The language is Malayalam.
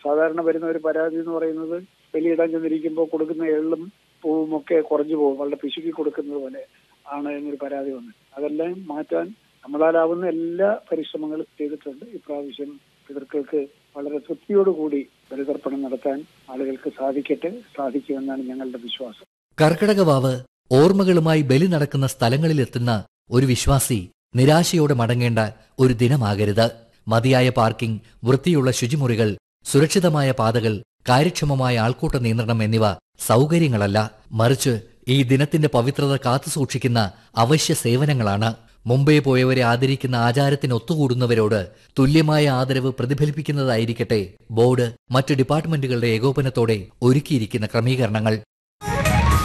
സാധാരണ വരുന്ന ഒരു പരാതി എന്ന് പറയുന്നത് ബലിയിടാൻ ചെന്നിരിക്കുമ്പോൾ കൊടുക്കുന്ന എള്ളും പൂവും ഒക്കെ കുറഞ്ഞു പോകും വളരെ പിശുക്കി കൊടുക്കുന്നത് പോലെ ആണ് എന്നൊരു പരാതി വന്നു അതെല്ലാം മാറ്റാൻ നമ്മളാലാവുന്ന എല്ലാ പരിശ്രമങ്ങളും ചെയ്തിട്ടുണ്ട് ഇപ്രാവശ്യം പിതൃക്കൾക്ക് വളരെ തൃപ്തിയോടുകൂടി ബലിതർപ്പണം നടത്താൻ ആളുകൾക്ക് സാധിക്കട്ടെ സാധിക്കുമെന്നാണ് ഞങ്ങളുടെ വിശ്വാസം കർക്കിടകവാവ് ഓർമ്മകളുമായി ബലി നടക്കുന്ന സ്ഥലങ്ങളിലെത്തുന്ന ഒരു വിശ്വാസി നിരാശയോടെ മടങ്ങേണ്ട ഒരു ദിനമാകരുത് മതിയായ പാർക്കിംഗ് വൃത്തിയുള്ള ശുചിമുറികൾ സുരക്ഷിതമായ പാതകൾ കാര്യക്ഷമമായ ആൾക്കൂട്ട നിയന്ത്രണം എന്നിവ സൗകര്യങ്ങളല്ല മറിച്ച് ഈ ദിനത്തിന്റെ പവിത്രത കാത്തുസൂക്ഷിക്കുന്ന അവശ്യ സേവനങ്ങളാണ് മുമ്പേ പോയവരെ ആദരിക്കുന്ന ആചാരത്തിന് ഒത്തുകൂടുന്നവരോട് തുല്യമായ ആദരവ് പ്രതിഫലിപ്പിക്കുന്നതായിരിക്കട്ടെ ബോർഡ് മറ്റ് ഡിപ്പാർട്ട്മെന്റുകളുടെ ഏകോപനത്തോടെ ഒരുക്കിയിരിക്കുന്ന ക്രമീകരണങ്ങൾ